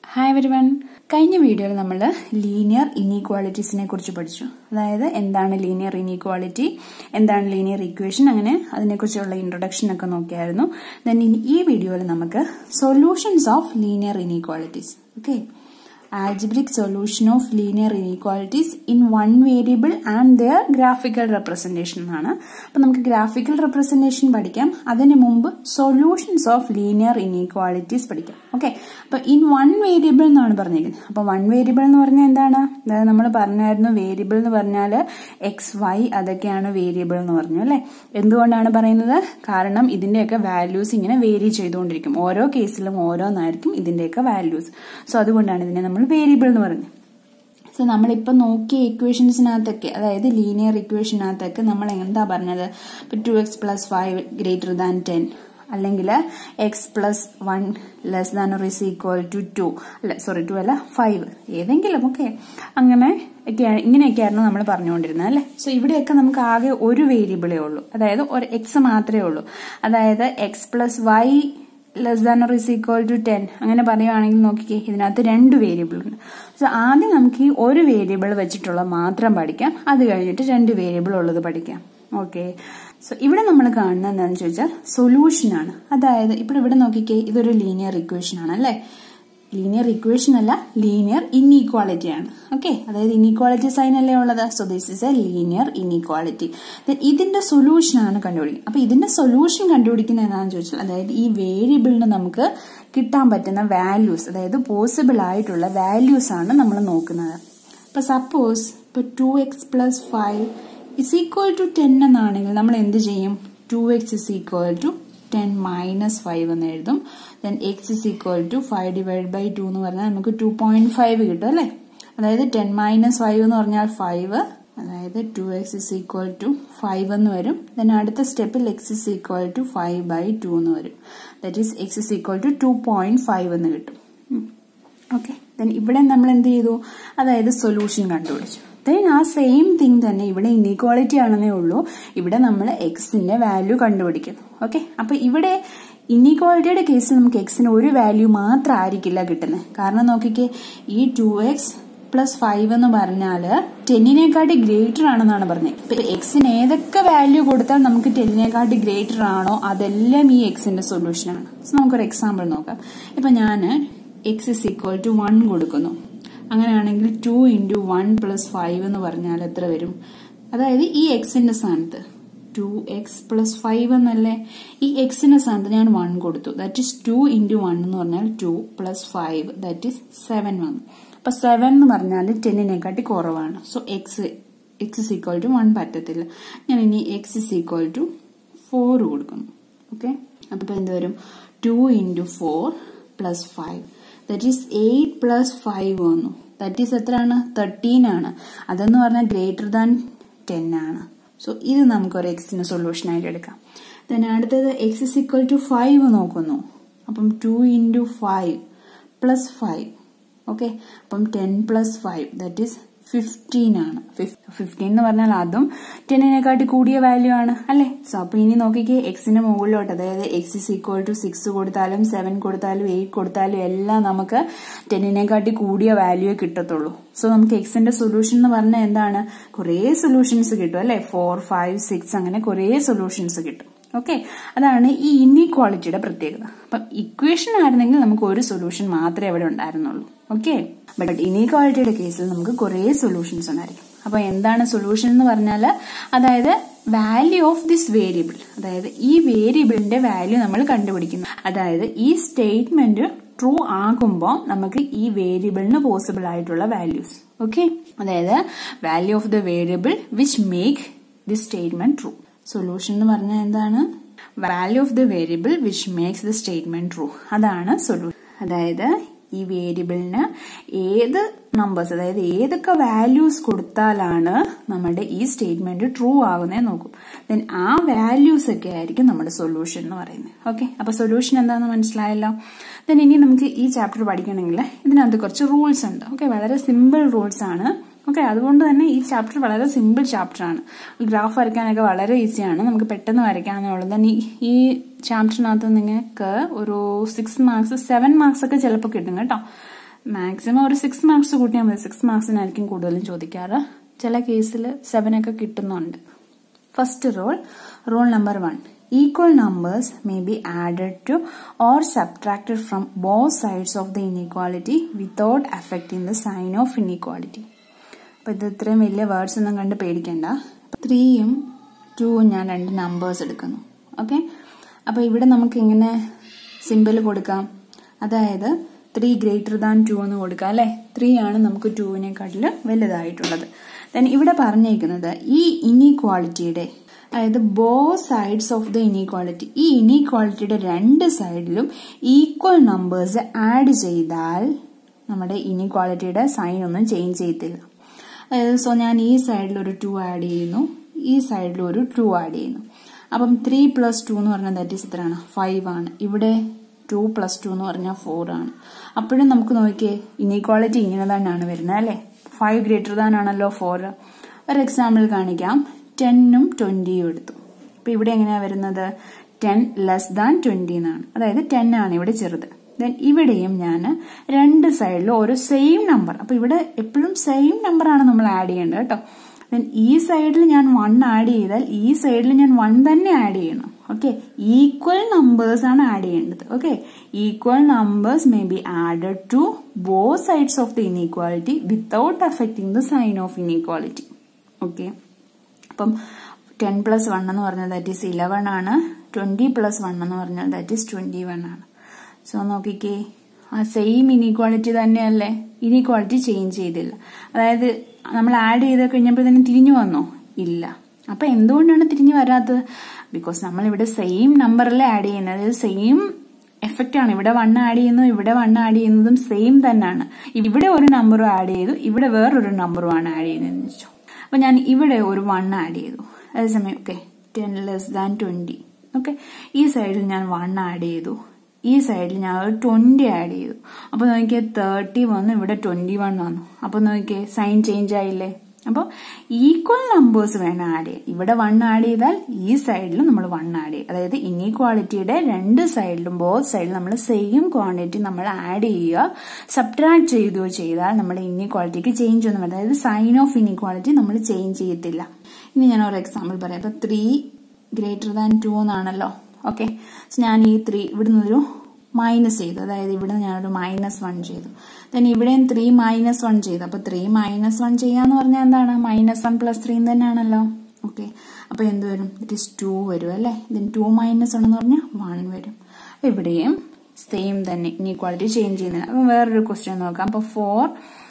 hi everyone കഴിഞ്ഞ വീഡിയോയിൽ നമ്മൾ ലീനിയർ ഇനീക്വാളിറ്റീസിനെ കുറിച്ച് പഠിച്ചു അതായത് എന്താണ് ലീനിയർ ഇനീക്വാളിറ്റി എന്താണ് ലീനിയർ ഇക്വേഷൻ അങ്ങനെ അതിനെക്കുറിച്ചുള്ള ഇൻട്രൊഡക്ഷൻ ഒക്കെ നോക്കിയായിരുന്നു ദെൻ ഈ വീഡിയോയിൽ നമുക്ക് solutions of linear inequalities okay algebraic solution of linear inequalities in one variable and their graphical representation എന്നാണ് അപ്പൊ നമുക്ക് ഗ്രാഫിക്കൽ റെപ്രസെന്റേഷൻ പഠിക്കാം അതിന് മുമ്പ് സൊല്യൂഷൻസ് ഓഫ് ലീനിയർ ഇനീക്വാളിറ്റീസ് പഠിക്കാം ഓക്കെ അപ്പൊ ഇൻ വൺ വേരിയബിൾ എന്നാണ് പറഞ്ഞിരിക്കുന്നത് അപ്പൊ വൺ വേരിയബിൾ എന്ന് പറഞ്ഞാൽ എന്താണ് അതായത് നമ്മൾ പറഞ്ഞായിരുന്നു വേരിയബിൾ എന്ന് പറഞ്ഞാൽ എക്സ് വൈ അതൊക്കെയാണ് വേരിയബിൾ എന്ന് പറഞ്ഞു അല്ലെ എന്തുകൊണ്ടാണ് പറയുന്നത് കാരണം ഇതിന്റെയൊക്കെ വാല്യൂസ് ഇങ്ങനെ വേരി ചെയ്തുകൊണ്ടിരിക്കും ഓരോ കേസിലും ഓരോന്നായിരിക്കും ഇതിന്റെയൊക്കെ വാല്യൂസ് സോ അതുകൊണ്ടാണ് ഇതിനെ നമ്മൾ വേരിയബിൾ എന്ന് പറയുന്നത് സോ നമ്മളിപ്പോൾ നോക്കിയ ഇക്വേഷൻസിനകത്തൊക്കെ അതായത് ലീനിയർ ഇക്വേഷനകത്തൊക്കെ നമ്മൾ എന്താ പറഞ്ഞത് ഇപ്പം two x plus five greater than ten അല്ലെങ്കിൽ x plus one less than or is equal to two അല്ല സോറി ടു അല്ല ഫൈവ് ഏതെങ്കിലും ഓക്കെ അങ്ങനെ ഒക്കെയാണ് ഇങ്ങനെയൊക്കെയായിരുന്നു നമ്മൾ പറഞ്ഞുകൊണ്ടിരുന്നത് അല്ലേ സോ ഇവിടെയൊക്കെ നമുക്ക് ആകെ ഒരു വേരിയബിളേ ഉള്ളൂ അതായത് ഒരു എക്സ് മാത്രമേ ഉള്ളൂ അതായത് x plus y less than or is equal to ten അങ്ങനെ പറയുവാണെങ്കിൽ നോക്കിക്കേ ഇതിനകത്ത് രണ്ട് വേരിയബിൾ ഉണ്ട് സോ ആദ്യം നമുക്ക് ഈ ഒരു വേരിയബിൾ വെച്ചിട്ടുള്ള മാത്രം പഠിക്കാം അത് കഴിഞ്ഞിട്ട് രണ്ട് വേരിയബിൾ ഉള്ളത് പഠിക്കാം ഓക്കെ സോ ഇവിടെ നമ്മൾ കാണുന്നത് എന്താണെന്ന് ചോദിച്ചാൽ സൊല്യൂഷൻ ആണ് അതായത് ഇപ്പോൾ ഇവിടെ നോക്കിക്കേ ഇതൊരു ലീനിയർ ഇക്വേഷൻ ആണ് അല്ലേ ലീനിയർ ഇക്വേഷൻ അല്ല ലീനിയർ ഇൻഇക്വാളിറ്റി ആണ് ഓക്കെ അതായത് ഇൻഇക്വാളിറ്റി സൈൻ അല്ലേ ഉള്ളത് so this is a linear inequality ഇതിന്റെ സൊല്യൂഷൻ ആണ് കണ്ടുപിടിക്കുന്നത് അപ്പൊ ഇതിന്റെ സൊല്യൂഷൻ കണ്ടുപിടിക്കുന്നത് എന്താണെന്ന് ചോദിച്ചാൽ അതായത് ഈ വേരിയബിളിന് നമുക്ക് കിട്ടാൻ പറ്റുന്ന വാല്യൂസ് അതായത് പോസിബിൾ ആയിട്ടുള്ള വാല്യൂസ് ആണ് നമ്മൾ നോക്കുന്നത് ഇപ്പൊ സപ്പോസ് ഇപ്പൊ two x plus five is equal to ten എന്നാണെങ്കിൽ നമ്മൾ എന്ത് ചെയ്യും two x is equal to ten minus five എന്ന് എഴുതും then x is equal to five divide by two എന്ന് പറഞ്ഞാൽ നമുക്ക് ടു പോയിന്റ് ഫൈവ് കിട്ടും അല്ലേ അതായത് ടെൻ മൈനസ് ഫൈവ് എന്ന് പറഞ്ഞാൽ ഫൈവ് അതായത് two x is equal to five എന്ന് വരും ദെൻ അടുത്ത സ്റ്റെപ്പിൽ x is equal to five by two എന്ന് വരും that is x is equal to two point five എന്ന് കിട്ടും ഓക്കെ ദെൻ ഇവിടെ നമ്മൾ എന്ത് ചെയ്തു അതായത് സൊല്യൂഷൻ കണ്ടുപിടിച്ചു ദെൻ ആ സെയിം തിങ് തന്നെ ഇവിടെ ഇനീക്വാളിറ്റി ആണെന്നേ ഉള്ളൂ ഇവിടെ നമ്മൾ എക്സിന്റെ വാല്യൂ കണ്ടുപിടിക്കുന്നു ഓക്കെ അപ്പൊ ഇവിടെ ഇനീക്വാളിറ്റിയുടെ കേസിൽ നമുക്ക് എക്സിന് ഒരു വാല്യൂ മാത്രം ആയിരിക്കില്ല കിട്ടുന്നത് കാരണം നോക്കിക്കേ ഈ ടു എക്സ് പ്ലസ് ഫൈവ് എന്ന് പറഞ്ഞാൽ ടെന്നിനെക്കാട്ടി ഗ്രേറ്റർ ആണെന്നാണ് പറഞ്ഞത് ഇപ്പൊ എക്സിന് ഏതൊക്കെ വാല്യൂ കൊടുത്താൽ നമുക്ക് ടെന്നിനെക്കാട്ടി ഗ്രേറ്റർ ആണോ അതെല്ലാം ഈ എക്സിന്റെ സൊല്യൂഷൻ ആണ് സോ നമുക്കൊരു എക്സാമ്പിൾ നോക്കാം ഇപ്പൊ ഞാൻ x is equal to one കൊടുക്കുന്നു അങ്ങനെയാണെങ്കിൽ two into one plus five എന്ന് പറഞ്ഞാൽ എത്ര വരും അതായത് ഈ എക്സിന്റെ സ്ഥാനത്ത് ടു എക്സ് പ്ലസ് ഫൈവ് എന്നല്ലേ ഈ എക്സിന്റെ സ്ഥാനത്ത് ഞാൻ വൺ കൊടുത്തു that is two into one എന്ന് പറഞ്ഞാൽ two plus five that is seven വന്നു അപ്പൊ സെവൻ എന്ന് പറഞ്ഞാൽ ടെന്നിനെക്കാട്ടി കുറവാണ് so x x is equal to one പറ്റത്തില്ല ഞാൻ ഇനി x is equal to four കൊടുക്കുന്നു ഓക്കെ അപ്പൊ എന്ത് വരും two into four plus five that is eight plus five വന്നു ദറ്റ് ഈസ് എത്രയാണ് തേർട്ടീൻ ആണ് അതെന്ന് പറഞ്ഞാൽ ഗ്രേറ്റർ ദാൻ ടെൻ ആണ് സോ ഇത് നമുക്കൊരു എക്സിന് സൊല്യൂഷൻ ആയിട്ട് എടുക്കാം ദെൻ അടുത്തത് x is equal to five നോക്കുന്നു അപ്പം two into five plus five okay അപ്പം ten plus five that is fifteen ആണ് ഫിഫ്റ്റീൻ എന്ന് പറഞ്ഞാൽ അതും ടെന്നിനെക്കാട്ടി കൂടിയ വാല്യൂ ആണ് അല്ലെ സോ അപ്പൊ ഇനി നോക്കിക്കേ എക്സിന് മുകളിലോട്ട് അതായത് x is equal to six കൊടുത്താലും സെവൻ കൊടുത്താലും എയ്റ്റ് കൊടുത്താലും എല്ലാം നമുക്ക് ടെന്നിനെക്കാട്ടി കൂടിയ വാല്യൂ കിട്ടത്തുള്ളൂ സോ നമുക്ക് എക്സിന്റെ സൊല്യൂഷൻ എന്ന് പറഞ്ഞാൽ എന്താണ് കുറേ സൊല്യൂഷൻസ് കിട്ടും അല്ലെ ഫോർ ഫൈവ് സിക്സ് അങ്ങനെ കുറേ സൊല്യൂഷൻസ് കിട്ടും ഓക്കെ അതാണ് ഈ ഇൻഇക്വാളിറ്റിയുടെ പ്രത്യേകത അപ്പം ഇക്വേഷൻ ആയിരുന്നെങ്കിൽ നമുക്ക് ഒരു സൊല്യൂഷൻ മാത്രമേ അവിടെ ഉണ്ടായിരുന്നുള്ളൂ ഓക്കെ ബട്ട് ഇനീക്വാളിറ്റിയുടെ കേസിൽ നമുക്ക് കുറേ സൊല്യൂഷൻസ് ഉണ്ടായിരിക്കും അപ്പൊ എന്താണ് സൊല്യൂഷൻ എന്ന് പറഞ്ഞാൽ അതായത് വാല്യൂ ഓഫ് ദിസ് വേരിയബിൾ അതായത് ഈ വേരിയബിളിന്റെ വാല്യൂ നമ്മൾ കണ്ടുപിടിക്കുന്നു അതായത് ഈ സ്റ്റേറ്റ്മെന്റ് ട്രൂ ആകുമ്പോൾ നമുക്ക് ഈ വേരിയബിളിന് പോസിബിൾ ആയിട്ടുള്ള വാല്യൂസ് ഓക്കെ അതായത് value of the variable which make this statement true solution എന്ന് പറഞ്ഞാൽ എന്താണ് value of the variable which makes the statement true അതാണ് സൊല്യൂഷൻ അതായത് ഈ വേരിയബിളിന് ഏത് നമ്പേഴ്സ് അതായത് ഏതൊക്കെ വാല്യൂസ് കൊടുത്താലാണ് നമ്മുടെ ഈ സ്റ്റേറ്റ്മെന്റ് ട്രൂ ആകുന്നത് നോക്കും ദെൻ ആ വാല്യൂസ് ഒക്കെ ആയിരിക്കും നമ്മുടെ സൊല്യൂഷൻ എന്ന് പറയുന്നത് ഓക്കെ അപ്പൊ സൊല്യൂഷൻ എന്താണെന്ന് മനസ്സിലായല്ലോ ദെൻ ഇനി നമുക്ക് ഈ ചാപ്റ്റർ പഠിക്കണമെങ്കിൽ ഇതിനകത്ത് കുറച്ച് റൂൾസ് ഉണ്ട് ഓക്കെ വളരെ സിമ്പിൾ റൂൾസ് ആണ് ഓക്കെ അതുകൊണ്ട് തന്നെ ഈ ചാപ്റ്റർ വളരെ സിമ്പിൾ ചാപ്റ്റർ ആണ് ഗ്രാഫ് വരയ്ക്കാനൊക്കെ വളരെ ഈസിയാണ് നമുക്ക് പെട്ടെന്ന് വരയ്ക്കാന്നുള്ളത് തന്നെ ഈ ചാപ്റ്ററിനകത്ത് നിങ്ങൾക്ക് ഒരു സിക്സ് മാർക്സ് സെവൻ മാർക്സ് ഒക്കെ ചിലപ്പോൾ കിട്ടും കേട്ടോ മാക്സിമം ഒരു സിക്സ് മാർക്സ് കൂട്ടിയാൽ മതി സിക്സ് മാർക്സിനായിരിക്കും കൂടുതലും ചോദിക്കാറ് ചില കേസിൽ സെവൻ ഒക്കെ കിട്ടുന്നുണ്ട് first rule rule number one equal numbers may be added to or subtracted from both sides of the inequality without affecting the sign of inequality അപ്പോൾ ഇത് ഇത്രയും വലിയ വേർഡ്സ് ഒന്നും കണ്ട് പേടിക്കണ്ട ത്രീയും ടൂവും ഞാൻ രണ്ട് നമ്പേഴ്സ് എടുക്കുന്നു ഓക്കെ അപ്പോൾ ഇവിടെ നമുക്ക് ഇങ്ങനെ സിമ്പിൾ കൊടുക്കാം അതായത് ത്രീ ഗ്രേറ്റർ ദാൻ ടു എന്ന് കൊടുക്കാം അല്ലെ ത്രീ ആണ് നമുക്ക് ടുവിനെക്കാട്ടിൽ വലുതായിട്ടുള്ളത് ദെൻ ഇവിടെ പറഞ്ഞേക്കുന്നത് ഈ ഇനീക്വാളിറ്റിയുടെ അതായത് both sides of the inequality ഈ ഇനീക്വാളിറ്റിയുടെ രണ്ട് സൈഡിലും ഈക്വൽ നമ്പേഴ്സ് ആഡ് ചെയ്താൽ നമ്മുടെ ഇനീക്വാളിറ്റിയുടെ സൈൻ ഒന്നും ചേഞ്ച് ചെയ്യത്തില്ല അതായത് സോ ഞാൻ ഈ സൈഡിൽ ഒരു ടു ആഡ് ചെയ്യുന്നു ഈ സൈഡിൽ ഒരു ടു ആഡ് ചെയ്യുന്നു അപ്പം ത്രീ പ്ലസ് ടു എന്ന് പറഞ്ഞാൽ ദാറ്റ് ഈസ് എത്രയാണ് ഫൈവ് ആണ് ഇവിടെ ടു പ്ലസ് ടു എന്ന് പറഞ്ഞാൽ ഫോർ ആണ് അപ്പോഴും നമുക്ക് നോക്കിയേ ഇനീക്വാളിറ്റി ഇങ്ങനെ തന്നെയാണ് വരുന്നത് അല്ലേ ഫൈവ് ഗ്രേറ്റർ ദാൻ ആണല്ലോ ഫോർ ഒരു എക്സാമ്പിൾ കാണിക്കാം ടെന്നും ട്വന്റിയും എടുത്തു അപ്പൊ ഇവിടെ എങ്ങനെയാണ് വരുന്നത് ടെൻ ലെസ് ദാൻ ട്വന്റി എന്നാണ് അതായത് ടെൻ ആണ് ഇവിടെ ചെറുത് ദെൻ ഇവിടെയും ഞാൻ രണ്ട് സൈഡിലും ഓരോ സെയിം നമ്പർ അപ്പൊ ഇവിടെ എപ്പോഴും സെയിം നമ്പർ ആണ് നമ്മൾ ആഡ് ചെയ്യേണ്ടത് കേട്ടോ ദെൻ ഈ സൈഡിൽ ഞാൻ വൺ ആഡ് ചെയ്താൽ ഈ സൈഡിൽ ഞാൻ വൺ തന്നെ ആഡ് ചെയ്യണം ഓക്കെ ഈക്വൽ നമ്പേഴ്സ് ആണ് ആഡ് ചെയ്യേണ്ടത് okay equal numbers may be added to both sides of the inequality without affecting the sign of inequality okay അപ്പം ടെൻ പ്ലസ് വൺ എന്ന് പറഞ്ഞാൽ ദാറ്റ് ഈസ് ഇലവൺ ആണ് twenty plus one എന്ന് പറഞ്ഞാൽ that is twenty one ആണ് so നോക്കിക്കേ ആ same inequality തന്നെയല്ലേ ഇനീക്വാളിറ്റി ചേഞ്ച് ചെയ്തില്ല അതായത് നമ്മൾ ആഡ് ചെയ്ത് കഴിഞ്ഞപ്പോഴത്തേനും തിരിഞ്ഞു വന്നോ ഇല്ല അപ്പൊ എന്തുകൊണ്ടാണ് തിരിഞ്ഞു വരാത്തത് ബിക്കോസ് നമ്മൾ ഇവിടെ സെയിം നമ്പറല്ലേ ആഡ് ചെയ്യുന്നത് അതായത് സെയിം എഫക്റ്റ് ആണ് ഇവിടെ വൺ ആഡ് ചെയ്യുന്നു ഇവിടെ വൺ ആഡ് ചെയ്യുന്നതും സെയിം തന്നെയാണ് ഇവിടെ ഒരു നമ്പറും ആഡ് ചെയ്തു ഇവിടെ വേറൊരു നമ്പറുമാണ് ആഡ് ചെയ്യുന്നതെന്ന് വെച്ചു അപ്പൊ ഞാൻ ഇവിടെ ഒരു വൺ ആഡ് ചെയ്തു അതേസമയം okay ten less than twenty okay ഈ സൈഡിൽ ഞാൻ വൺ ആഡ് ചെയ്തു ഈ സൈഡിൽ ഞാൻ ഒരു ട്വന്റി ആഡ് ചെയ്തു അപ്പൊ നോക്കിയേ തേർട്ടി വന്നു ഇവിടെ ട്വന്റി വൺ വന്നു അപ്പൊ നോക്കിയേ സൈൻ ചേഞ്ച് ആയില്ലേ അപ്പോൾ ഈക്വൽ നമ്പേഴ്സ് വേണം ആഡ് ചെയ്യാൻ ഇവിടെ വൺ ആഡ് ചെയ്താൽ ഈ സൈഡിലും നമ്മൾ വൺ ആഡ് ചെയ്യും അതായത് ഇനീക്വാളിറ്റിയുടെ രണ്ട് സൈഡിലും ബോത്ത് സൈഡിലും നമ്മൾ സെയിം ക്വാണ്ടിറ്റി നമ്മൾ ആഡ് ചെയ്യുക സബ്ട്രാക്ട് ചെയ്യുകയോ ചെയ്താൽ നമ്മുടെ ഇനീക്വാളിറ്റിക്ക് ചേഞ്ച് ഒന്നും വരില്ല അതായത് സൈൻ ഓഫ് ഇനീക്വാളിറ്റി നമ്മൾ ചേഞ്ച് ചെയ്യത്തില്ല ഇനി ഞാൻ ഒരു എക്സാമ്പിൾ പറയാം അപ്പൊ ത്രീ ഗ്രേറ്റർ ദാൻ ടു എന്നാണല്ലോ ഓക്കെ ഞാൻ ഈ ത്രീ ഇവിടുന്ന് ഒരു മൈനസ് ചെയ്തു അതായത് ഇവിടെ ഞാനൊരു മൈനസ് വൺ ചെയ്തു ദെൻ ഇവിടെയും ത്രീ മൈനസ് വൺ ചെയ്തു അപ്പൊ ത്രീ മൈനസ് വൺ ചെയ്യാന്ന് പറഞ്ഞാൽ എന്താണ് മൈനസ് വൺ പ്ലസ് ത്രീ തന്നെയാണല്ലോ ഓക്കെ അപ്പൊ എന്ത് വരും ഇറ്റ് ഇസ് ടു വരും അല്ലേ ദെൻ ടു മൈനസ് വൺ എന്ന് പറഞ്ഞാൽ വൺ വരും ഇവിടെയും സെയിം തന്നെ ഇനീക്വാളിറ്റി ചേഞ്ച് ചെയ്യുന്നില്ല അപ്പൊ വേറൊരു ക്വസ്റ്റ്യൻ നോക്കാം അപ്പൊ ഫോർ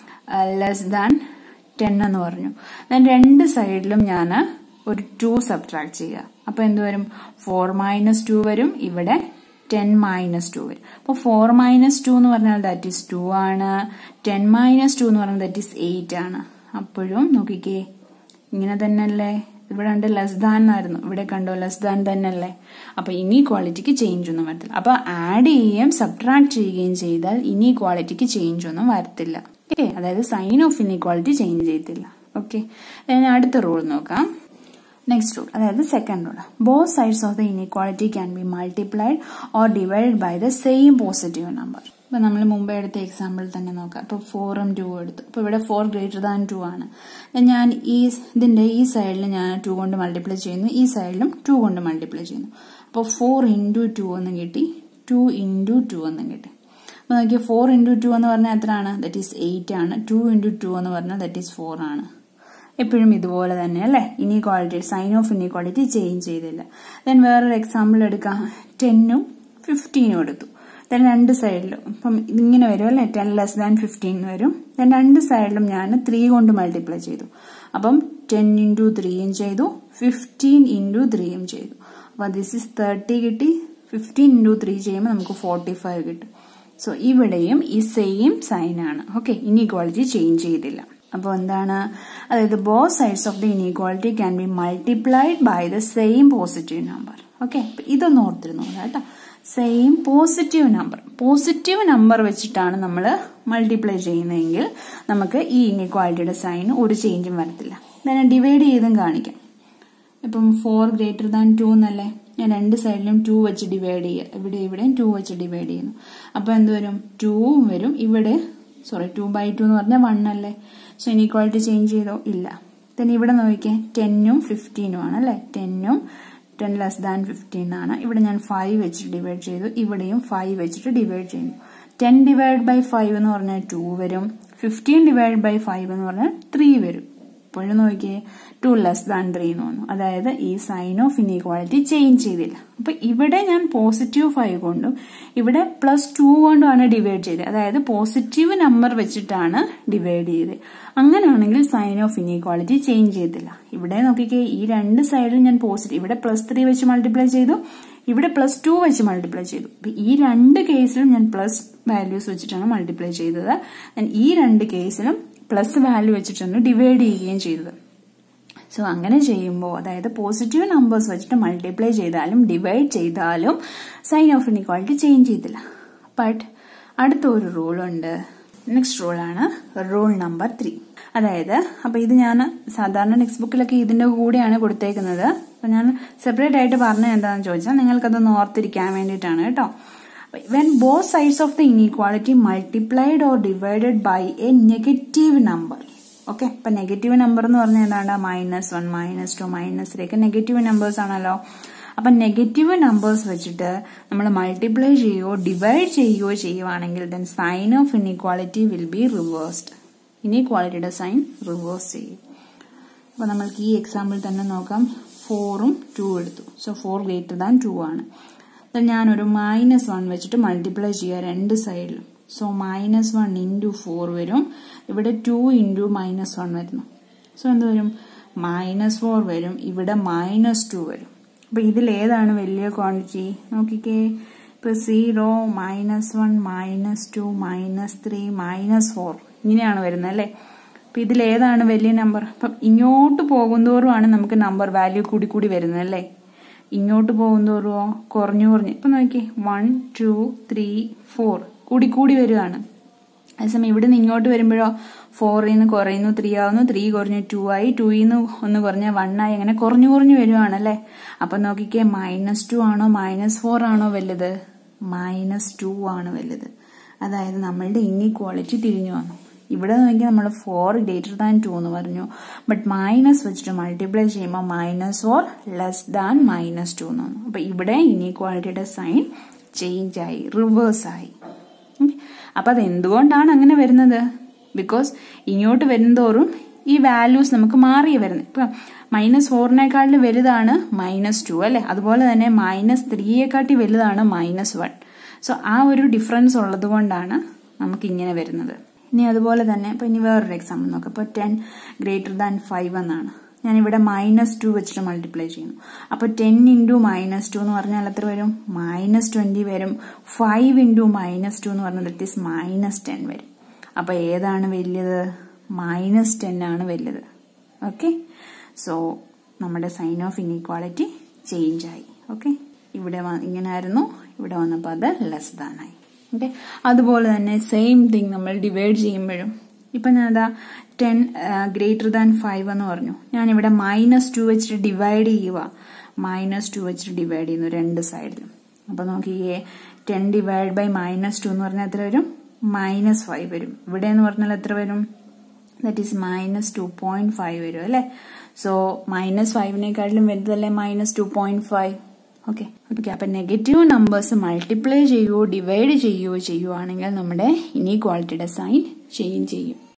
ലെസ് ദാൻ ടെൻ എന്ന് പറഞ്ഞു ദെൻ രണ്ട് സൈഡിലും ഞാൻ ഒരു ടു സബ്ട്രാക്ട് ചെയ്യുക അപ്പൊ എന്ത് വരും ഫോർ മൈനസ് ടു വരും ഇവിടെ ടെൻ മൈനസ് ടു വരും അപ്പോൾ ഫോർ മൈനസ് ടു എന്ന് പറഞ്ഞാൽ ദാറ്റ് ഈസ് ടു ആണ് ടെൻ മൈനസ് ടു എന്ന് പറഞ്ഞാൽ ദാറ്റ് ഈസ് എയ്റ്റ് ആണ് അപ്പോഴും നോക്കിക്കേ ഇങ്ങനെ തന്നെയല്ലേ ഇവിടെ ഉണ്ട് ലെസ് ദാൻ എന്നായിരുന്നു ഇവിടെ കണ്ടോ ലെസ് ദാൻ തന്നെയല്ലേ അപ്പൊ ഇനി ക്വാളിറ്റിക്ക് ചേഞ്ച് ഒന്നും വരത്തില്ല അപ്പൊ ആഡ് ചെയ്യുകയും സബ്ട്രാക്ട് ചെയ്യുകയും ചെയ്താൽ ഇനി ക്വാളിറ്റിക്ക് ചേഞ്ച് ഒന്നും വരത്തില്ല ഓക്കെ അതായത് സൈൻ ഓഫ് ഇനീക്വാളിറ്റി ചേഞ്ച് ചെയ്യത്തില്ല ഓക്കെ അടുത്ത റൂൾ നോക്കാം നെക്സ്റ്റ് റൂൾ അതായത് second rule both sides of the inequality can be multiplied or divided by the same positive number ഇപ്പൊ നമ്മൾ മുമ്പ് എടുത്ത എക്സാമ്പിൾ തന്നെ നോക്കാം ഇപ്പൊ ഫോറും ടു എടുത്തു ഇപ്പൊ ഇവിടെ ഫോർ ഗ്രേറ്റർ ദാൻ ടു ആണ് ഞാൻ ഈ ഇതിന്റെ ഈ സൈഡിൽ ഞാൻ ടു കൊണ്ട് മൾട്ടിപ്ലൈ ചെയ്യുന്നു ഈ സൈഡിലും ടു കൊണ്ട് മൾട്ടിപ്ലൈ ചെയ്യുന്നു അപ്പോൾ ഫോർ ഇൻറ്റു ടു എന്ന് കിട്ടി ടു ഇൻറ്റു ടു എന്നും കിട്ടി അപ്പൊ നോക്കിയാൽ ഫോർ ഇൻറ്റു ടു എന്ന് പറഞ്ഞാൽ എത്രയാണ് ദറ്റ് ഈസ് എയ്റ്റ് ആണ് ടു ഇൻറ്റു ടു എന്ന് പറഞ്ഞാൽ ദറ്റ് ഈസ് ഫോർ ആണ് എപ്പോഴും ഇതുപോലെ തന്നെ അല്ലേ inequality sign of inequality change ചെയ്തില്ല ദെൻ വേറൊരു എക്സാമ്പിൾ എടുക്കാം ടെന്നും ഫിഫ്റ്റീനും എടുത്തു ദെൻ രണ്ട് സൈഡിലും ഇപ്പം ഇതിങ്ങനെ വരും അല്ലേ ടെൻ ലെസ് ദാൻ ഫിഫ്റ്റീൻ വരും ദെൻ രണ്ട് സൈഡിലും ഞാൻ ത്രീ കൊണ്ട് മൾട്ടിപ്ലൈ ചെയ്തു അപ്പം ടെൻ ഇൻറ്റു ത്രീയും ചെയ്തു ഫിഫ്റ്റീൻ ഇൻറ്റു ത്രീയും ചെയ്തു അപ്പം ദിസ് ഇസ് തേർട്ടി കിട്ടി ഫിഫ്റ്റീൻ ഇൻറ്റു ത്രീ ചെയ്യുമ്പോൾ നമുക്ക് ഫോർട്ടി ഫൈവ് കിട്ടും സോ ഇവിടെയും ഈ സെയിം സൈൻ ആണ് ഓക്കെ ഇനീക്വാളിറ്റി ചേഞ്ച് ചെയ്തില്ല അപ്പോൾ എന്താണ് അതായത് both sides of the inequality can be multiplied by the same positive number okay ഇതൊന്ന് ഓർത്തിരുന്നു കേട്ടോ same positive number positive number വെച്ചിട്ടാണ് നമ്മൾ മൾട്ടിപ്ലൈ ചെയ്യുന്നതെങ്കിൽ നമുക്ക് ഈ ഇനീക്വാളിറ്റിയുടെ സൈൻ ഒരു ചേഞ്ചും വരത്തില്ല ഞാൻ ഡിവൈഡ് ചെയ്തും കാണിക്കാം ഇപ്പം ഫോർ ഗ്രേറ്റർ ദാൻ ടു എന്നല്ലേ ഞാൻ രണ്ട് സൈഡിലും ടു വെച്ച് ഡിവൈഡ് ചെയ്യുക ഇവിടെ ഇവിടെയും ടു വെച്ച് ഡിവൈഡ് ചെയ്യുന്നു അപ്പോൾ എന്ത് വരും ടൂവും വരും ഇവിടെ സോറി ടു ബൈ ടു എന്ന് പറഞ്ഞാൽ വൺ അല്ലേ സോ ഇനീക്വാളിറ്റി ചേഞ്ച് ചെയ്തോ ഇല്ല ദെൻ ഇവിടെ നോക്കിയേ ടെന്നും ഫിഫ്റ്റീനും ആണ് അല്ലേ ടെന്നും ടെൻ ലെസ് ദാൻ ഫിഫ്റ്റീൻ ആണ് ഇവിടെ ഞാൻ ഫൈവ് വെച്ചിട്ട് ഡിവൈഡ് ചെയ്തു ഇവിടെയും ഫൈവ് വെച്ചിട്ട് ഡിവൈഡ് ചെയ്യുന്നു ടെൻ ഡിവൈഡ് ബൈ ഫൈവ് എന്ന് പറഞ്ഞാൽ ടു വരും ഫിഫ്റ്റീൻ ഡിവൈഡ് ബൈ ഫൈവ് എന്ന് പറഞ്ഞാൽ ത്രീ വരും ഇപ്പോഴും നോക്കിയേ ടു ലെസ് ദാൻ ത്രീ എന്ന് വന്നു അതായത് ഈ സൈൻ ഓഫ് ഇനീക്വാളിറ്റി ചേഞ്ച് ചെയ്തില്ല അപ്പൊ ഇവിടെ ഞാൻ പോസിറ്റീവ് ഫൈവ് കൊണ്ടും ഇവിടെ പ്ലസ് ടു കൊണ്ടുമാണ് ഡിവൈഡ് ചെയ്തത് അതായത് പോസിറ്റീവ് നമ്പർ വെച്ചിട്ടാണ് ഡിവൈഡ് ചെയ്തത് അങ്ങനെയാണെങ്കിൽ സൈൻ ഓഫ് ഇനീക്വാളിറ്റി ചേഞ്ച് ചെയ്തില്ല ഇവിടെ നോക്കിക്കേ ഈ രണ്ട് സൈഡിൽ ഞാൻ പോസിറ്റീവ് ഇവിടെ പ്ലസ് ത്രീ വെച്ച് മൾട്ടിപ്ലൈ ചെയ്തു ഇവിടെ പ്ലസ് ടു വെച്ച് മൾട്ടിപ്ലൈ ചെയ്തു ഈ രണ്ട് കേസിലും ഞാൻ പ്ലസ് വാല്യൂസ് വെച്ചിട്ടാണ് മൾട്ടിപ്ലൈ ചെയ്തത് ഈ രണ്ട് കേസിലും പ്ലസ് വാല്യൂ വെച്ചിട്ടാണ് ഡിവൈഡ് ചെയ്യുകയും ചെയ്തത് സോ അങ്ങനെ ചെയ്യുമ്പോൾ അതായത് പോസിറ്റീവ് നമ്പേഴ്സ് വെച്ചിട്ട് മൾട്ടിപ്ലൈ ചെയ്താലും ഡിവൈഡ് ചെയ്താലും സൈൻ ഓഫ് ഇനിക്വാളിറ്റി ചേഞ്ച് ചെയ്തില്ല ബട്ട് അടുത്ത ഒരു റൂളുണ്ട് നെക്സ്റ്റ് റൂളാണ് റൂൾ നമ്പർ ത്രീ അതായത് അപ്പൊ ഇത് ഞാൻ സാധാരണ ടെക്സ്റ്റ് ബുക്കിലൊക്കെ ഇതിന്റെ കൂടെയാണ് കൊടുത്തേക്കുന്നത് അപ്പൊ ഞാൻ സെപ്പറേറ്റ് ആയിട്ട് പറഞ്ഞത് എന്താണെന്ന് ചോദിച്ചാൽ നിങ്ങൾക്കതൊന്ന് ഓർത്തിരിക്കാൻ വേണ്ടിയിട്ടാണ് കേട്ടോ when both sides of the inequality multiplied or divided by a negative number okay ഇപ്പൊ നെഗറ്റീവ് നമ്പർ എന്ന് പറഞ്ഞാൽ എന്താണ് minus one minus two minus three ഒക്കെ നെഗറ്റീവ് നമ്പേഴ്സ് ആണല്ലോ അപ്പൊ നെഗറ്റീവ് നമ്പേഴ്സ് വെച്ചിട്ട് നമ്മൾ മൾട്ടിപ്ലൈ ചെയ്യുകയോ ഡിവൈഡ് ചെയ്യുകയോ ചെയ്യുവാണെങ്കിൽ then sign of inequality will be reversed ഇൻഇക്വാളിറ്റിയുടെ സൈൻ റിവേഴ്സ് ചെയ്യും അപ്പൊ നമ്മൾക്ക് ഈ എക്സാമ്പിൾ തന്നെ നോക്കാം ഫോറും ടു എടുത്തു so four greater than two ആണ് ഞാനൊരു മൈനസ് വൺ വെച്ചിട്ട് മൾട്ടിപ്ലൈ ചെയ്യുക രണ്ട് സൈഡിലും so minus one into four വരും ഇവിടെ ടു ഇൻറ്റു മൈനസ് വൺ വരുന്നു സോ എന്ത് വരും മൈനസ് ഫോർ വരും ഇവിടെ മൈനസ് ടു വരും അപ്പൊ ഇതിൽ ഏതാണ് വലിയ ക്വാണ്ടിറ്റി നോക്കിക്കേ ഇപ്പൊ zero minus one minus two minus three minus four ഇങ്ങനെയാണ് വരുന്നത് അല്ലേ അപ്പൊ ഇതിൽ ഏതാണ് വലിയ നമ്പർ അപ്പം ഇങ്ങോട്ട് പോകുന്തോറുമാണ് നമുക്ക് നമ്പർ വാല്യൂ കൂടി കൂടി വരുന്നത് അല്ലേ ഇങ്ങോട്ട് പോകുന്തോറുമോ കുറഞ്ഞു കുറഞ്ഞു ഇപ്പൊ നോക്കി വൺ ടു ത്രീ ഫോർ കൂടി കൂടി വരികയാണ് അതേസമയം ഇവിടെ നിന്ന് ഇങ്ങോട്ട് വരുമ്പോഴോ ഫോറിൽ നിന്ന് കുറയുന്നു ത്രീ ആവുന്നു ത്രീ കുറഞ്ഞു ടു ആയി ടൂയിൽ നിന്ന് ഒന്ന് കുറഞ്ഞ വൺ ആയി അങ്ങനെ കുറഞ്ഞു കുറഞ്ഞു വരുവാണ് അല്ലേ അപ്പൊ നോക്കിക്കേ മൈനസ് ടു ആണോ മൈനസ് ഫോർ ആണോ വലുത് മൈനസ് ടു ആണ് വലുത് അതായത് നമ്മളുടെ ഇൻഇക്വാളിറ്റി തിരിഞ്ഞു വന്നു ഇവിടെ നോക്കി നമ്മൾ ഫോർ ഗ്രേറ്റർ ദാൻ ടു എന്ന് പറഞ്ഞു ബട്ട് മൈനസ് വെച്ചിട്ട് മൾട്ടിപ്ലൈ ചെയ്യുമ്പോൾ minus four less than minus two എന്ന് വന്നു അപ്പൊ ഇവിടെ ഇനീക്വാളിറ്റിയുടെ സൈൻ ചേഞ്ച് ആയി റിവേഴ്സ് ആയി അപ്പൊ അത് എന്തുകൊണ്ടാണ് അങ്ങനെ വരുന്നത് ബിക്കോസ് ഇങ്ങോട്ട് വരുന്നതോറും ഈ വാല്യൂസ് നമുക്ക് മാറി വരുന്നത് ഇപ്പൊ മൈനസ് ഫോറിനേക്കാട്ടിൽ വലുതാണ് മൈനസ് ടു അല്ലെ അതുപോലെ തന്നെ മൈനസ് ത്രീയെക്കാട്ടി വലുതാണ് മൈനസ് വൺ സോ ആ ഒരു ഡിഫറൻസ് ഉള്ളത് കൊണ്ടാണ് നമുക്ക് ഇങ്ങനെ വരുന്നത് ഇനി അതുപോലെ തന്നെ ഇപ്പൊ ഇനി വേറൊരു എക്സാമ്പിൾ നോക്കാം ഇപ്പൊ ടെൻ ഗ്രേറ്റർ ദാൻ ഫൈവ് എന്നാണ് ഞാൻ ഇവിടെ മൈനസ് ടു വെച്ചിട്ട് മൾട്ടിപ്ലൈ ചെയ്യുന്നു അപ്പൊ ടെൻ ഇൻറ്റു മൈനസ് ടു എന്ന് പറഞ്ഞാൽ എത്ര വരും മൈനസ് ട്വന്റി വരും ഫൈവ് ഇൻറ്റു മൈനസ് ടു എന്ന് പറഞ്ഞാൽ ദറ്റ് ഈസ് മൈനസ് ടെൻ വരും അപ്പൊ ഏതാണ് വലിയത് മൈനസ് ടെൻ ആണ് വലുത് ഓക്കെ സോ നമ്മുടെ സൈൻ ഓഫ് ഇൻഇക്വാളിറ്റി ചേഞ്ച് ആയി ഓക്കെ ഇവിടെ ഇങ്ങനെ ആയിരുന്നു ഇവിടെ വന്നപ്പോൾ അത് ലെസ് ദാൻ ആയി ഓക്കെ അതുപോലെ തന്നെ സെയിം തിങ് നമ്മൾ ഡിവൈഡ് ചെയ്യുമ്പോഴും ഇപ്പൊ ഞാൻ അതാ ടെൻ ഗ്രേറ്റർ ദാൻ ഫൈവ് എന്ന് പറഞ്ഞു ഞാൻ ഇവിടെ മൈനസ് ടു വെച്ചിട്ട് ഡിവൈഡ് ചെയ്യുക മൈനസ് ടു വെച്ചിട്ട് ഡിവൈഡ് ചെയ്യുന്നു രണ്ട് സൈഡിലും അപ്പൊ നോക്കിയേ ten divide by minus two എന്ന് പറഞ്ഞാൽ എത്ര വരും മൈനസ് ഫൈവ് വരും ഇവിടെ എന്ന് പറഞ്ഞാൽ എത്ര വരും that is minus two point five വരും അല്ലെ സോ മൈനസ് ഫൈവിനെക്കാട്ടിലും വലുതല്ലേ minus two point five okay okay അപ്പൊ നെഗറ്റീവ് നമ്പേഴ്സ് മൾട്ടിപ്ലൈ ചെയ്യുകയോ ഡിവൈഡ് ചെയ്യുകയോ ചെയ്യുവാണെങ്കിൽ നമ്മുടെ ഇനീക്വാളിറ്റിയുടെ സൈൻ ചേഞ്ച് ചെയ്യും